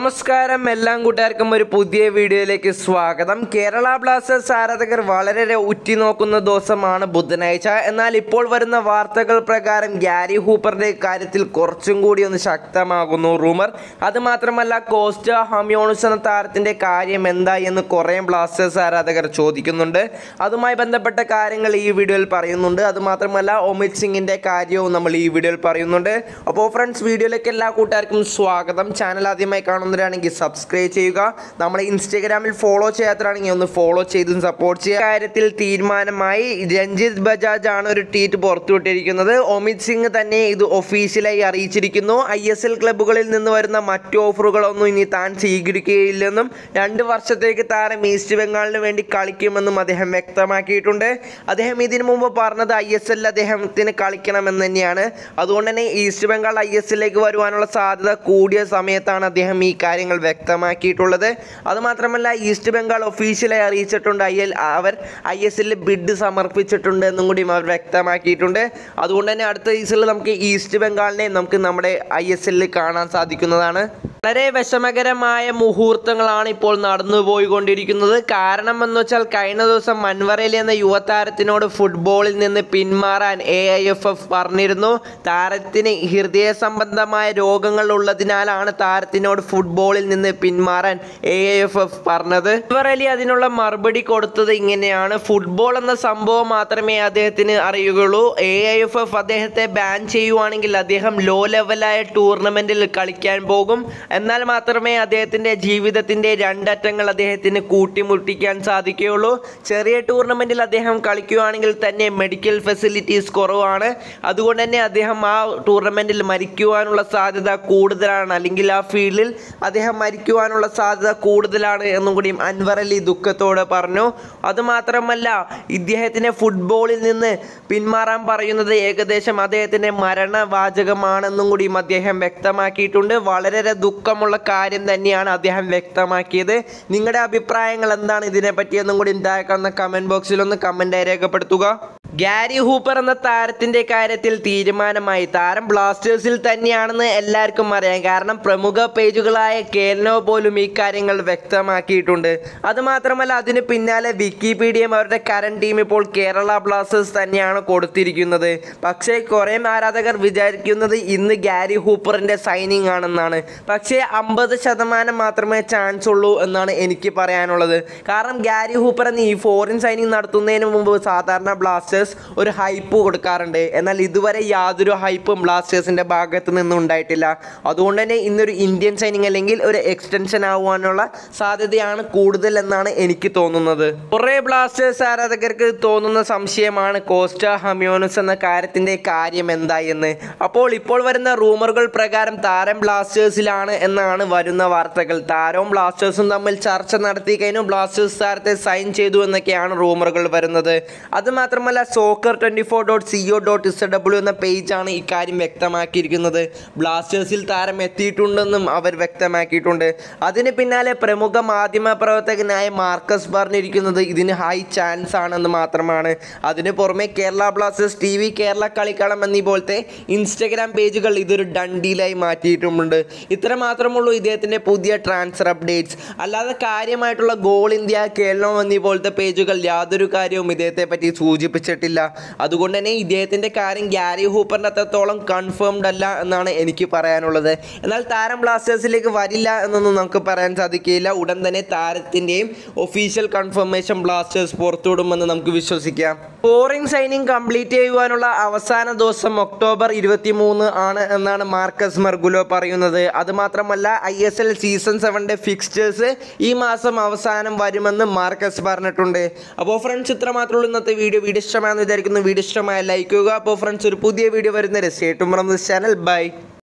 നമസ്കാരം എല്ലാം കൂട്ടുകാർക്കും ഒരു പുതിയ വീഡിയോയിലേക്ക് സ്വാഗതം കേരള ബ്ലാസ്റ്റേഴ്സ് ആരാധകർ വളരെ ഉറ്റുനോക്കുന്ന ദിവസമാണ് ബുധനാഴ്ച എന്നാൽ ഇപ്പോൾ വരുന്ന വാർത്തകൾ പ്രകാരം ഗ്യാരി ഹൂപ്പറിന്റെ കാര്യത്തിൽ കുറച്ചും കൂടി ഒന്ന് ശക്തമാകുന്നു റൂമർ അതുമാത്രമല്ല കോസ്റ്റ ഹമ്യോണുസ് എന്ന താരത്തിന്റെ കാര്യം എന്താ എന്ന് കുറേ ബ്ലാസ്റ്റേഴ്സ് ആരാധകർ ചോദിക്കുന്നുണ്ട് അതുമായി ബന്ധപ്പെട്ട കാര്യങ്ങൾ ഈ വീഡിയോയിൽ പറയുന്നുണ്ട് അതുമാത്രമല്ല ഒമിത് സിംഗിന്റെ കാര്യവും നമ്മൾ ഈ വീഡിയോയിൽ പറയുന്നുണ്ട് അപ്പോൾ ഫ്രണ്ട്സ് വീഡിയോയിലേക്ക് എല്ലാ കൂട്ടുകാർക്കും സ്വാഗതം ചാനൽ ആദ്യമായി കാണുന്നവരാണെങ്കിൽ സബ്സ്ക്രൈബ് ചെയ്യുക നമ്മളെ ഇൻസ്റ്റഗ്രാമിൽ ഫോളോ ചെയ്യാത്തവരാണെങ്കിൽ ഒന്ന് ഫോളോ ചെയ്തും സപ്പോർട്ട് ചെയ്യുക കാര്യത്തിൽ തീരുമാനമായി രഞ്ജിത് ബജാജ് ആണ് ഒരു ട്വീറ്റ് പുറത്തുവിട്ടിരിക്കുന്നത് ഒമിത് സിംഗ് തന്നെ ഇത് ഒഫീഷ്യലായി അറിയിച്ചിരിക്കുന്നു ഐ എസ് എൽ ക്ലബ്ബുകളിൽ നിന്ന് വരുന്ന മറ്റു ഓഫറുകളൊന്നും ഇനി താൻ സ്വീകരിക്കുകയില്ലെന്നും രണ്ട് വർഷത്തേക്ക് താരം ഈസ്റ്റ് ബംഗാളിന് വേണ്ടി കളിക്കുമെന്നും അദ്ദേഹം വ്യക്തമാക്കിയിട്ടുണ്ട് അദ്ദേഹം ഇതിനു മുമ്പ് പറഞ്ഞത് ഐ എസ് എല്ലിൽ അദ്ദേഹത്തിന് കളിക്കണമെന്ന് തന്നെയാണ് അതുകൊണ്ട് തന്നെ ഈസ്റ്റ് ബംഗാൾ ഐ എസ് എല്ലിലേക്ക് വരുവാനുള്ള സാധ്യത കൂടിയ സമയത്താണ് അദ്ദേഹം ഈ കാര്യങ്ങൾ വ്യക്തമാക്കിയിട്ടുള്ളത് അതുമാത്രമല്ല ഈസ്റ്റ് ബംഗാൾ ഒഫീഷ്യലായി അറിയിച്ചിട്ടുണ്ട് ഐ എൽ അവർ ഐ എസ് എല്ലിൽ ബിഡ് സമർപ്പിച്ചിട്ടുണ്ട് എന്നും കൂടിയും അവർ വ്യക്തമാക്കിയിട്ടുണ്ട് അതുകൊണ്ട് തന്നെ അടുത്ത സീസണിൽ നമുക്ക് ഈസ്റ്റ് ബംഗാളിനെ നമുക്ക് നമ്മുടെ ഐ എസ് എല്ലിൽ കാണാൻ സാധിക്കുന്നതാണ് വളരെ വിഷമകരമായ മുഹൂർത്തങ്ങളാണ് ഇപ്പോൾ നടന്നു പോയിക്കൊണ്ടിരിക്കുന്നത് കാരണം എന്ന് വെച്ചാൽ കഴിഞ്ഞ ദിവസം മൻവറലി എന്ന യുവതാരത്തിനോട് ഫുട്ബോളിൽ നിന്ന് പിന്മാറാൻ എ ഐ എഫ് എഫ് പറഞ്ഞിരുന്നു താരത്തിന് ഹൃദയ സംബന്ധമായ രോഗങ്ങൾ ഉള്ളതിനാലാണ് താരത്തിനോട് ഫുട്ബോളിൽ നിന്ന് പിന്മാറാൻ എ ഐ എഫ് എഫ് പറഞ്ഞത് മൻവറലി അതിനുള്ള മറുപടി കൊടുത്തത് ഇങ്ങനെയാണ് ഫുട്ബോൾ എന്ന സംഭവം മാത്രമേ അദ്ദേഹത്തിന് അറിയുകയുള്ളൂ എ ഐ എഫ് എഫ് അദ്ദേഹത്തെ ബാൻ ചെയ്യുവാണെങ്കിൽ അദ്ദേഹം ലോ ലെവലായ ടൂർണമെന്റിൽ കളിക്കാൻ പോകും എന്നാൽ മാത്രമേ അദ്ദേഹത്തിൻ്റെ ജീവിതത്തിൻ്റെ രണ്ടറ്റങ്ങൾ അദ്ദേഹത്തിന് കൂട്ടിമുട്ടിക്കാൻ സാധിക്കുകയുള്ളൂ ചെറിയ ടൂർണമെൻറ്റിൽ അദ്ദേഹം കളിക്കുകയാണെങ്കിൽ തന്നെ മെഡിക്കൽ ഫെസിലിറ്റീസ് കുറവാണ് അതുകൊണ്ട് തന്നെ അദ്ദേഹം ആ ടൂർണമെൻറ്റിൽ മരിക്കുവാനുള്ള സാധ്യത കൂടുതലാണ് അല്ലെങ്കിൽ ആ ഫീൽഡിൽ അദ്ദേഹം മരിക്കുവാനുള്ള സാധ്യത കൂടുതലാണ് എന്നും കൂടി അൻവർ അലി ദുഃഖത്തോടെ പറഞ്ഞു അതുമാത്രമല്ല ഇദ്ദേഹത്തിനെ ഫുട്ബോളിൽ നിന്ന് പിന്മാറാൻ പറയുന്നത് ഏകദേശം അദ്ദേഹത്തിൻ്റെ മരണവാചകമാണെന്നും കൂടിയും അദ്ദേഹം വ്യക്തമാക്കിയിട്ടുണ്ട് വളരെ ദുഃഖമുള്ള കാര്യം തന്നെയാണ് അദ്ദേഹം വ്യക്തമാക്കിയത് നിങ്ങളുടെ അഭിപ്രായങ്ങൾ എന്താണ് ഇതിനെപ്പറ്റി എന്നും കൂടി ഉണ്ടാക്കുന്ന കമൻറ്റ് ബോക്സിൽ ഒന്ന് കമൻറ്റായി രേഖപ്പെടുത്തുക ഗാരി ഹൂപ്പർ എന്ന താരത്തിന്റെ കാര്യത്തിൽ തീരുമാനമായി താരം ബ്ലാസ്റ്റേഴ്സിൽ തന്നെയാണെന്ന് എല്ലാവർക്കും അറിയാം കാരണം പ്രമുഖ പേജുകളായ കേൽനോ പോലും ഈ കാര്യങ്ങൾ വ്യക്തമാക്കിയിട്ടുണ്ട് അതുമാത്രമല്ല അതിന് പിന്നാലെ വിക്കിപീഡിയയും അവരുടെ കറണ്ട് ടീം ഇപ്പോൾ കേരള ബ്ലാസ്റ്റേഴ്സ് തന്നെയാണ് കൊടുത്തിരിക്കുന്നത് പക്ഷേ കുറേ ആരാധകർ വിചാരിക്കുന്നത് ഇന്ന് ഗാരി ഹൂപ്പറിന്റെ സൈനിങ് ആണെന്നാണ് പക്ഷേ അമ്പത് ശതമാനം മാത്രമേ ചാൻസ് ഉള്ളൂ എന്നാണ് എനിക്ക് പറയാനുള്ളത് കാരണം ഗാരി ഹൂപ്പർ എന്ന ഈ ഫോറിൻ സൈനിങ് നടത്തുന്നതിന് മുമ്പ് സാധാരണ ബ്ലാസ്റ്റേഴ്സ് ഒരു ഹൈപ്പ് കൊടുക്കാറുണ്ട് എന്നാൽ ഇതുവരെ യാതൊരു ഹൈപ്പും ബ്ലാസ്റ്റേഴ്സിന്റെ ഭാഗത്ത് നിന്നും ഉണ്ടായിട്ടില്ല അതുകൊണ്ട് തന്നെ ഇന്നൊരു ഇന്ത്യൻ സൈനിങ് അല്ലെങ്കിൽ ഒരു എക്സ്റ്റൻഷൻ ആവാനുള്ള സാധ്യതയാണ് കൂടുതൽ എന്നാണ് എനിക്ക് തോന്നുന്നത് കുറേ ബ്ലാസ്റ്റേഴ്സ് ആരാധകർക്ക് തോന്നുന്ന സംശയമാണ് കോസ്റ്റ ഹമ്യോനസ് എന്ന കാര്യത്തിന്റെ കാര്യം എന്താ എന്ന് അപ്പോൾ ഇപ്പോൾ വരുന്ന റൂമറുകൾ പ്രകാരം താരം ബ്ലാസ്റ്റേഴ്സിലാണ് എന്നാണ് വരുന്ന വാർത്തകൾ താരവും ബ്ലാസ്റ്റേഴ്സും തമ്മിൽ ചർച്ച നടത്തി കഴിഞ്ഞു ബ്ലാസ്റ്റേഴ്സ് താരത്തെ സൈൻ ചെയ്തു എന്നൊക്കെയാണ് റൂമറുകൾ വരുന്നത് അതുമാത്രമല്ല soccer twenty four dot C O dot is W എന്ന പേജാണ് ഇക്കാര്യം വ്യക്തമാക്കിയിരിക്കുന്നത് ബ്ലാസ്റ്റേഴ്സിൽ താരം എത്തിയിട്ടുണ്ടെന്നും അവർ വ്യക്തമാക്കിയിട്ടുണ്ട് അതിന് പിന്നാലെ പ്രമുഖ മാധ്യമ പ്രവർത്തകനായ മാർക്കസ് പറഞ്ഞിരിക്കുന്നത് ഇതിന് ഹൈ ചാൻസ് ആണെന്ന് മാത്രമാണ് അതിന് പുറമെ Kerala Blasters T V Kerala കളിക്കളം എന്നീ പോലത്തെ ഇൻസ്റ്റഗ്രാം പേജുകൾ ഇതൊരു ഡണ്ടീലായി മാറ്റിയിട്ടുമുണ്ട് ഇത്ര മാത്രമുള്ളൂ ഇദ്ദേഹത്തിൻ്റെ പുതിയ ട്രാൻസ്ഫർ അപ്ഡേറ്റ്സ് അല്ലാതെ കാര്യമായിട്ടുള്ള ഗോൾ ഇന്ത്യ കേരളം എന്നീ പോലത്തെ പേജുകൾ യാതൊരു കാര്യവും ഇദ്ദേഹത്തെ പറ്റി സൂചിപ്പിച്ചിട്ടില്ല അതുകൊണ്ട് തന്നെ ഇദ്ദേഹത്തിൻ്റെ കാര്യം ഗ്യാരി ഹൂപ്പറിൻ്റെ അത്രത്തോളം കൺഫേംഡ് അല്ല എന്നാണ് എനിക്ക് പറയാനുള്ളത് എന്നാൽ താരം ബ്ലാസ്റ്റേഴ്സിലേക്ക് വരില്ല എന്നൊന്നും നമുക്ക് പറയാൻ സാധിക്കില്ല ഉടൻ തന്നെ താരത്തിൻ്റെയും ഒഫീഷ്യൽ കൺഫർമേഷൻ ബ്ലാസ്റ്റേഴ്സ് പുറത്തുവിടുമെന്ന് നമുക്ക് വിശ്വസിക്കാം ഫോറിൻ സൈനിങ് കംപ്ലീറ്റ് ചെയ്യുവാനുള്ള അവസാന ദിവസം ഒക്ടോബർ ഇരുപത്തി മൂന്ന് ആണ് എന്നാണ് മാർക്കസ് മെർഗുലോ പറയുന്നത് അതുമാത്രമല്ല ഐ എസ് എൽ സീസൺ സെവൻ്റെ ഫിക്സ്റ്റേഴ്സ് ഈ മാസം അവസാനം വരുമെന്ന് മാർക്കസ് പറഞ്ഞിട്ടുണ്ട് അപ്പോൾ ഫ്രണ്ട്സ് ഇത്ര മാത്രമേ ഉള്ളൂ ഇന്നത്തെ വീഡിയോ വീഡിയോ ഇഷ്ടമാണെന്ന് വിചാരിക്കുന്നു വീഡിയോ ഇഷ്ടമായ ലൈക്ക് ചെയ്യുക അപ്പോൾ ഫ്രണ്ട്സ് ഒരു പുതിയ വീഡിയോ വരുന്നവരെ സ്റ്റേറ്റും ചാനൽ ബൈ